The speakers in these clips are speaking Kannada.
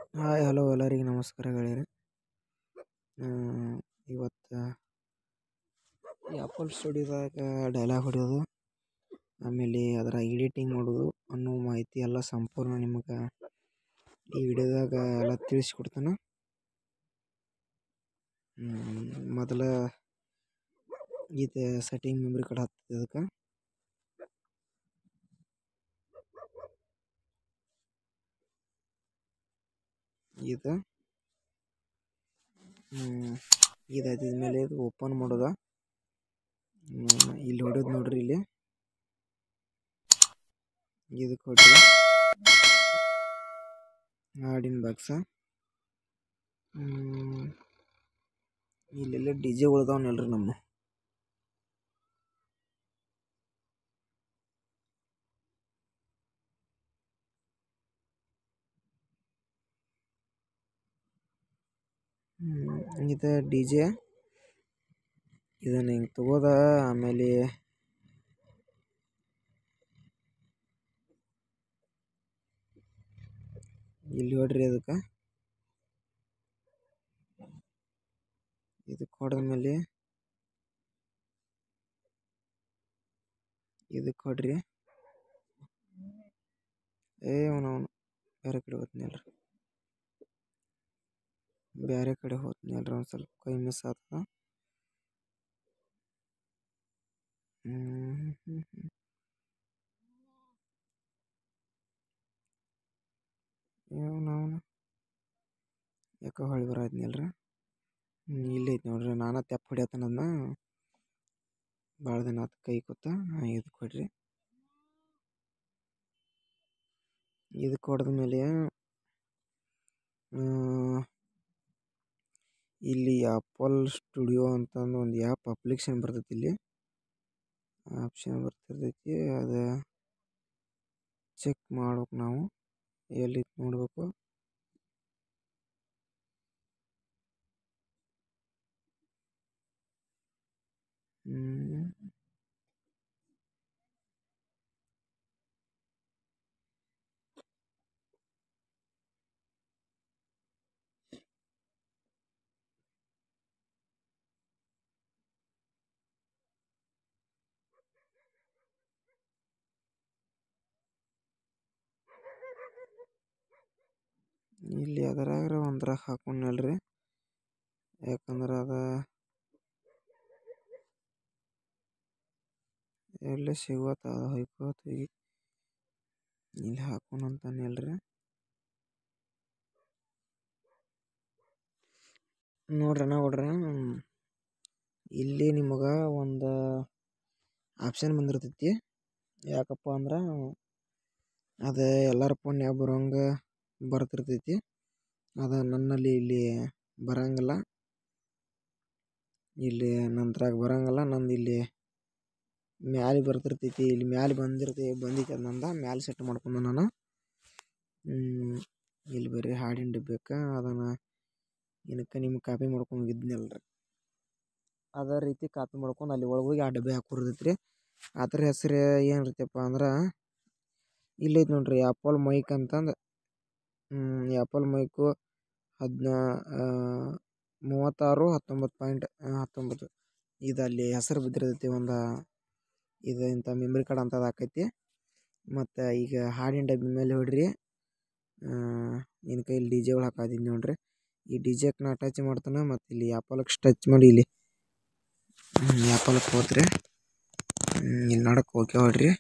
ಹಾಯ್ ಹಲೋ ಎಲ್ಲರಿಗೆ ನಮಸ್ಕಾರ ಗೆಳೆಯರೆ ಇವತ್ತು ಆ್ಯಪಲ್ ಸ್ಟುಡಿಯೋದಾಗ ಡೈಲಾಗ್ ಹೊಡೆಯೋದು ಆಮೇಲೆ ಅದರ ಎಡಿಟಿಂಗ್ ಮಾಡೋದು ಅನ್ನೋ ಮಾಹಿತಿ ಎಲ್ಲ ಸಂಪೂರ್ಣ ನಿಮಗೆ ಈ ವಿಡಿಯೋದಾಗ ಎಲ್ಲ ತಿಳಿಸ್ಕೊಡ್ತಾನೆ ಮೊದಲ ಇದು ಸೆಟ್ಟಿಂಗ್ ಮೆಮ್ರಿ ಕಾರ್ಡ್ ಹಾಕ್ತದೆ ಅದಕ್ಕೆ ಇದು ಇದು ಮೇಲೆ ಇದು ಓಪನ್ ಮಾಡೋದ ಇಲ್ಲಿ ಹೊಡೆಯೋದು ನೋಡ್ರಿ ಇಲ್ಲಿ ಇದಕ್ಕೆ ಹೊಡ್ರಿ ಹಾಡಿನ ಬಾಕ್ಸ ಇಲ್ಲೆಲ್ಲ ಡಿ ಜೆ ಉಳ್ದಾವನಲ್ರಿ ನಮ್ಮ ಇದು ಡಿ ಜೆ ಇದನ್ನು ಹಿಂಗೆ ತಗೋದ ಆಮೇಲೆ ಇಲ್ಲಿ ನೋಡ್ರಿ ಅದಕ್ಕೆ ಇದಕ್ಕೆ ಹೊಡೆದ್ಮೇಲೆ ಇದಕ್ಕೆ ಹೊಡ್ರಿ ಏ ಅವನವನು ಬೇರೆ ಕಡೆ ಹೋಗ್ತೀನಿ ಅಲ್ರಿ ಬೇರೆ ಕಡೆ ಹೋಗ್ತೀನಿ ಅಲ್ರಿ ಒಂದು ಸ್ವಲ್ಪ ಕೈ ಮಿಸ್ ಆಗ್ತದ ಅವನವನು ಯಾಕೆ ಹೊಳಿ ಬರಾಯ್ತೀನಿ ಅಲ್ರಿ ಇಲ್ಲಿ ಐತಿ ನೋಡ್ರಿ ನಾನು ತೆಪ್ಪ ಹೊಡಿಯತ್ತನದನ್ನ ಭಾಳ ದಿನ ಆತು ಕೈ ಕೂತ ಇದಕ್ಕೆ ಕೊಡ್ರಿ ಇದಕ್ಕೆ ಹೊಡೆದ ಮೇಲೆ ಇಲ್ಲಿ ಆಪಲ್ ಸ್ಟುಡಿಯೋ ಅಂತಂದು ಒಂದು ಆ್ಯಪ್ ಅಪ್ಲಿಕೇಶನ್ ಬರ್ತೈತಿ ಇಲ್ಲಿ ಆಪ್ಷನ್ ಬರ್ತಿರ್ತೈತಿ ಅದು ಚೆಕ್ ಮಾಡ್ಬೇಕು ನಾವು ಎಲ್ಲಿ ನೋಡಬೇಕು ಇಲ್ಲಿ ಅದರಾಗ್ರ ಒಂದ್ರಾಗ ಹಾಕೊಂಡ್ನಲ್ರಿ ಯಾಕಂದ್ರೆ ಅದು ಎಲ್ಲೇ ಸಿಗೋತ ಅದು ಹೊಯ್ಕೋತ ಹೋಗಿ ಇಲ್ಲಿ ಹಾಕೋಣ ಅಂತಾನೆ ಅಲ್ರಿ ನೋಡ್ರಣ್ಣ ನೋಡ್ರಿ ಇಲ್ಲಿ ನಿಮಗೆ ಒಂದು ಆಪ್ಷನ್ ಬಂದಿರ್ತೈತಿ ಯಾಕಪ್ಪ ಅಂದ್ರೆ ಅದು ಎಲ್ಲರ ಫೋನ್ಯಾಗ ಬರೋಂಗೆ ಬರ್ತಿರ್ತೈತಿ ಅದು ನನ್ನಲ್ಲಿ ಇಲ್ಲಿ ಬರೋಂಗಿಲ್ಲ ಇಲ್ಲಿ ನಂದ್ರಾಗ ಬರೋಂಗಿಲ್ಲ ನಂದು ಇಲ್ಲಿ ಮ್ಯಾಲೆ ಬರ್ತಿರ್ತೈತಿ ಇಲ್ಲಿ ಮ್ಯಾಲೆ ಬಂದಿರ್ತೈತಿ ಬಂದೈತಿ ಅದು ನಂದು ಮ್ಯಾಲೆ ಸೆಟ್ ಮಾಡ್ಕೊಂಡೆ ನಾನು ಇಲ್ಲಿ ಬರೀ ಹಾಡಿನ ಡಬ್ಬೇಕ ಅದನ್ನು ಏನಕ್ಕೆ ನಿಮ್ಗೆ ಕಾಪಿ ಮಾಡ್ಕೊಂಡು ಹೋಗಿದ್ನಲ್ರಿ ಅದೇ ರೀತಿ ಕಾಪಿ ಮಾಡ್ಕೊಂಡು ಅಲ್ಲಿ ಒಳಗೆ ಹೋಗಿ ಆ ಡಬ್ಬೆ ಹಾಕೋರ್ತೈತಿ ರೀ ಅದ್ರ ಹೆಸ್ರು ಏನು ಇರ್ತೈತಪ್ಪ ಅಂದ್ರೆ ಇಲ್ಲೈತೆ ನೋಡ್ರಿ ಆ್ಯಪಲ್ ಮೈಕ್ ಅಂತಂದು ಆ್ಯಪಲ್ ಮೈಕು ಹದಿನಾ ಮೂವತ್ತಾರು ಹತ್ತೊಂಬತ್ತು ಪಾಯಿಂಟ್ ಹತ್ತೊಂಬತ್ತು ಇದು ಅಲ್ಲಿ ಹೆಸರು ಬಿದ್ದಿರ್ತೈತಿ ಒಂದು ಇದು ಇಂಥ ಮೆಮ್ರಿ ಕಾರ್ಡ್ ಅಂತದು ಆಕೈತಿ ಮತ್ತು ಈಗ ಹಾಡಿನ ಡಬ್ಬಿ ಮೇಲೆ ಹೊಡ್ರಿ ನಿನ್ನ ಕೈಲಿ ಡಿ ಜೆಗಳು ಹಾಕಾದಿದ್ದು ನೋಡ್ರಿ ಈ ಡಿ ಜೆಗೆ ನಾ ಟಚ್ ಮಾಡ್ತಾನೆ ಮತ್ತು ಇಲ್ಲಿ ಆ್ಯಪಲ್ಗೆ ಟಚ್ ಮಾಡಿ ಇಲ್ಲಿ ಆ್ಯಪಲ್ಗೆ ಹೋತ್ರಿ ಇಲ್ಲಿ ನೋಡಕ್ಕೆ ಓಕೆ ಹೊಡ್ರಿ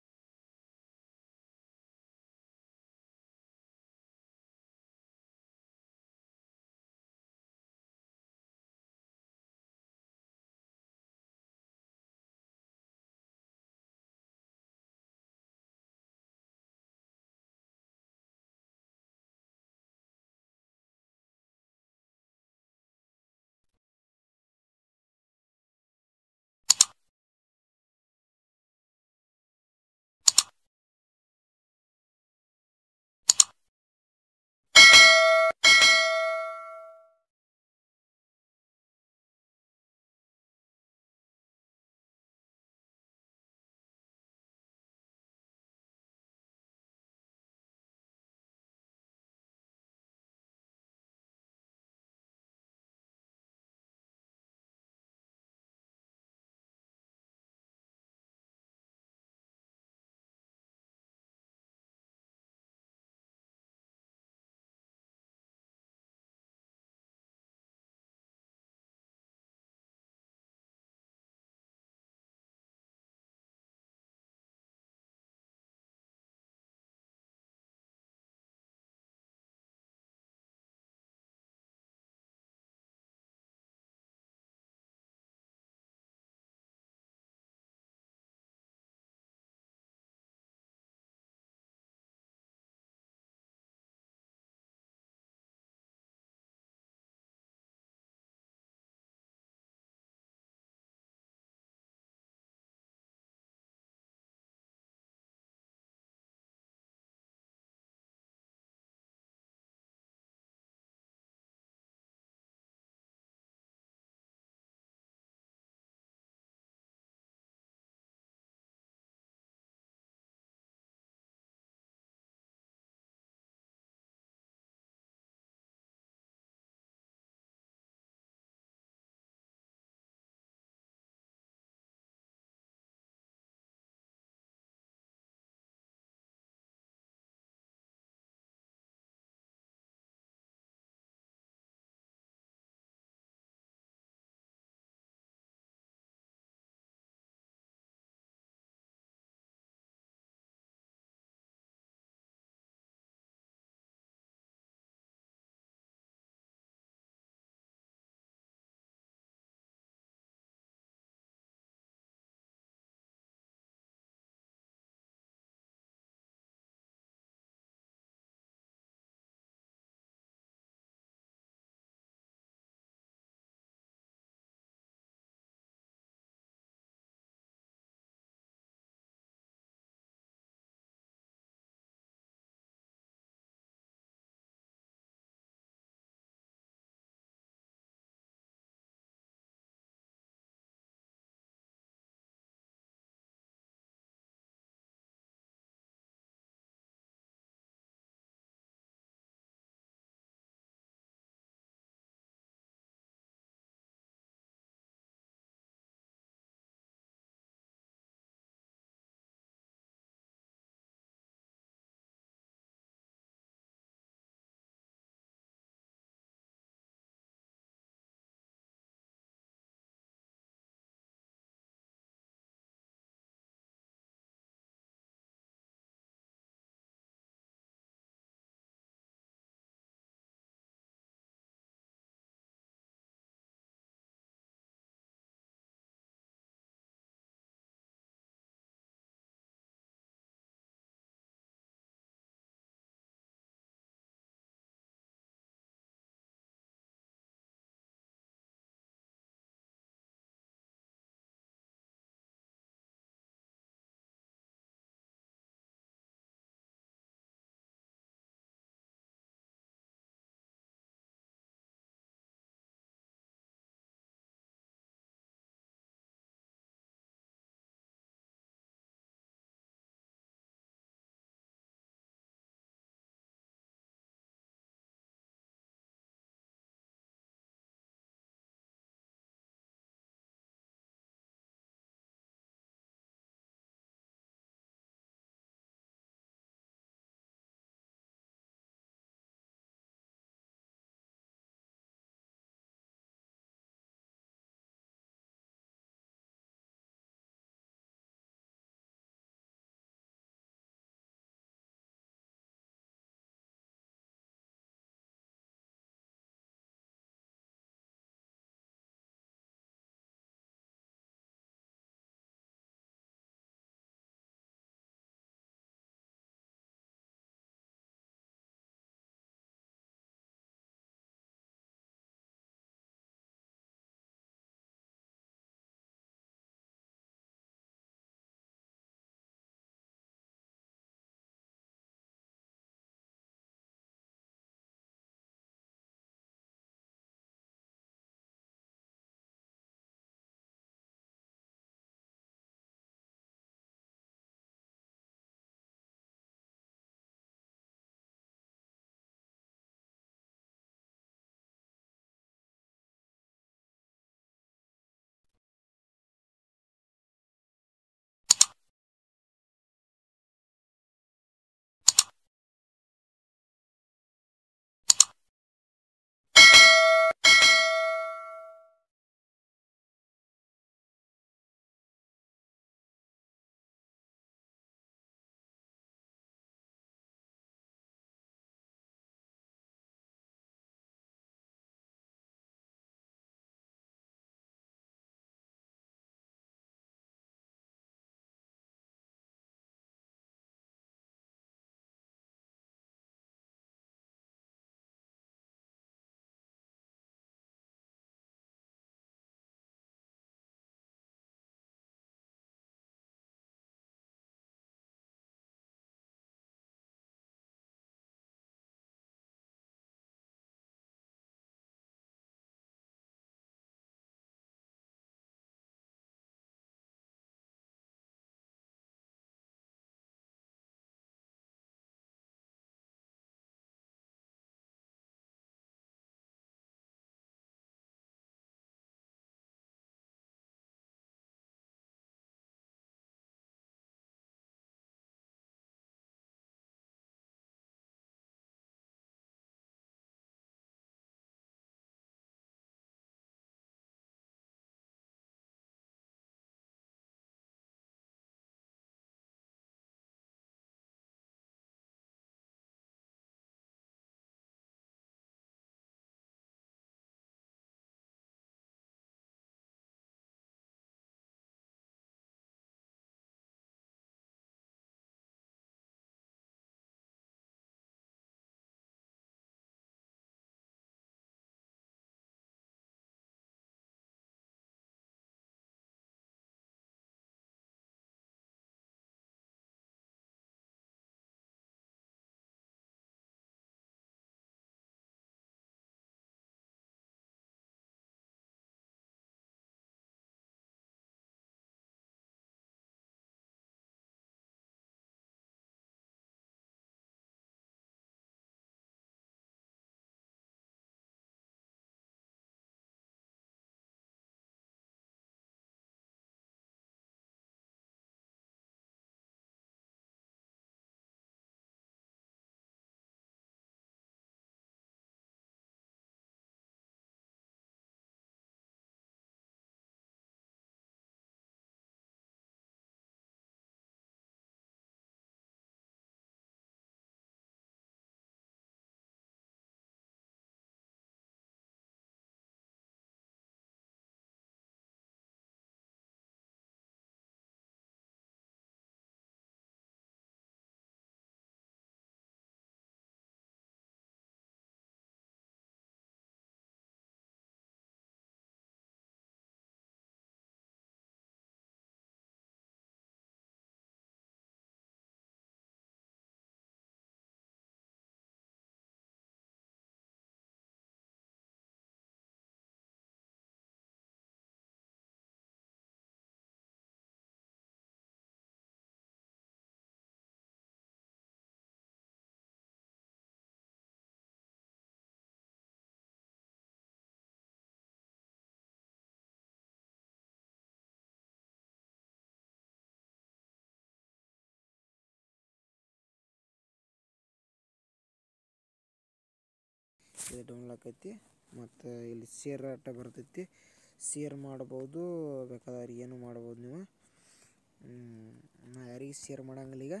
ಇದು ಡೌನ್ಲೋಡ್ ಆಕೈತಿ ಮತ್ತು ಇಲ್ಲಿ ಶೇರ್ ಅಟ್ಟ ಬರ್ತೈತಿ ಶೇರ್ ಮಾಡ್ಬೋದು ಬೇಕಾದ್ರೆ ಏನು ಮಾಡ್ಬೋದು ನೀವು ಹ್ಮ್, ನಾ ಯಾರಿಗೆ ಶೇರ್ ಮಾಡಂಗಿಲ್ಲ ಈಗ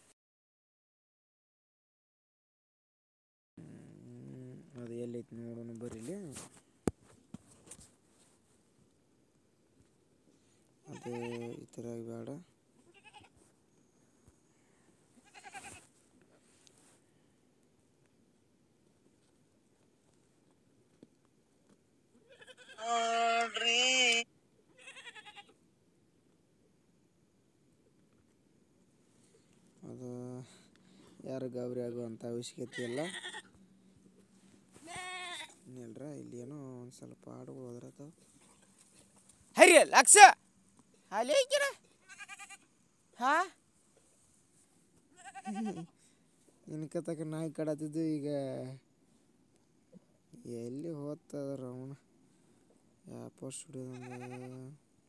ಹ್ಮ್, ಅದು ಎಲ್ಲೈತಿ ನೋಡೋಣ ಬರ್ರಿ ಇಲ್ಲಿ ಅದು ಈ ಥರ ಬೇಡ ಅದು ಯಾರು ಗಾಬರಿ ಆಗುವಂಥ ಅವಶ್ಯಕತೆ ಇಲ್ಲ ಇನ್ನೇನ್ರ ಇಲ್ಲಿ ಏನೋ ಒಂದು ಸ್ವಲ್ಪ ಹಾಡುಗಳು ಹೋದ್ರತಾವ ಹರಿ ಲಕ್ಷ ಅಲ್ಲಿ ಐಕಿರ ಹಾ ಇನ್ಕ ತಕ ನಾಯಿ ಕಡತಿದ್ದು ಈಗ ಎಲ್ಲಿ ಹೋಗ್ತದ್ರ ಅವನು ಯಾಪ ಸ್ಟುಡಿಯೋದಂಗ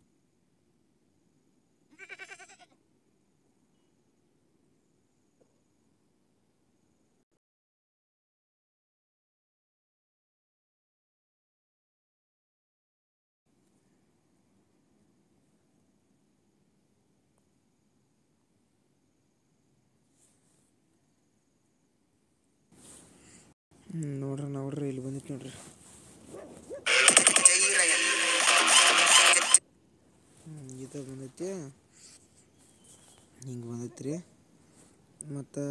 ಹ್ಞೂ ನೋಡ್ರಿ ನೋಡ್ರಿ ಇಲ್ಲಿ ಬಂದಿತ್ತು ನೋಡ್ರಿ ಹ್ಞೂ ಇದು ಬಂದೈತಿ ಹಿಂಗೆ ಬಂದೈತಿ ರೀ ಮತ್ತು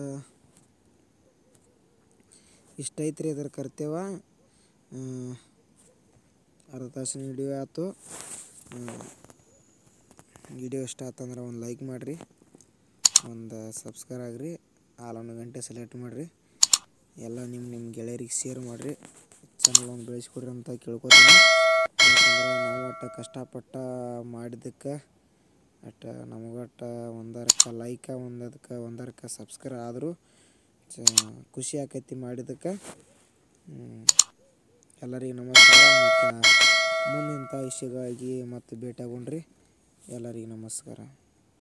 ಇಷ್ಟ ಐತ್ರಿ ಅದ್ರ ಕರ್ತೇವ ಅರ್ಧ ತಾಸಿನ ವಿಡಿಯೋ ಆಯ್ತು ವಿಡಿಯೋ ಇಷ್ಟ ಆತಂದ್ರೆ ಒಂದು ಲೈಕ್ ಮಾಡಿರಿ ಒಂದು ಸಬ್ಸ್ಕ್ರೈಬ್ ಆಗಿರಿ ಆಲೊಂದು ಗಂಟೆ ಸೆಲೆಕ್ಟ್ ಮಾಡಿರಿ ಎಲ್ಲ ನಿಮ್ಮ ನಿಮ್ಮ ಗೆಳೆಯರಿಗೆ ಶೇರ್ ಮಾಡಿರಿ ಚಾನಲ್ ಒಂದು ಬೆಳೆಸ್ಕೊಡ್ರಿ ಅಂತ ಕೇಳ್ಕೊತೀನಿ ಯಾಕಂದ್ರೆ ನಾವು ಒಟ್ಟು ಕಷ್ಟಪಟ್ಟ ಮಾಡಿದ್ದಕ್ಕೆ ಅಟ್ಟ ನಮಗಟ್ಟ ಒಂದರಕ್ಕೆ ಲೈಕ ಒಂದದಕ್ಕೆ ಒಂದರಕ್ಕೆ ಸಬ್ಸ್ಕ್ರೈಬ್ ಆದರೂ ಚ ಖುಷಿ ಆಕೈತಿ ಮಾಡಿದ್ದಕ್ಕೆ ಎಲ್ಲರಿಗೆ ನಮಸ್ಕಾರ ಮತ್ತು ಮುಂದಿಂಥ ವಿಷಯಗಾಗಿ ಮತ್ತೆ ಭೇಟಿಯಾಗೋಣ್ರಿ ಎಲ್ಲರಿಗೆ ನಮಸ್ಕಾರ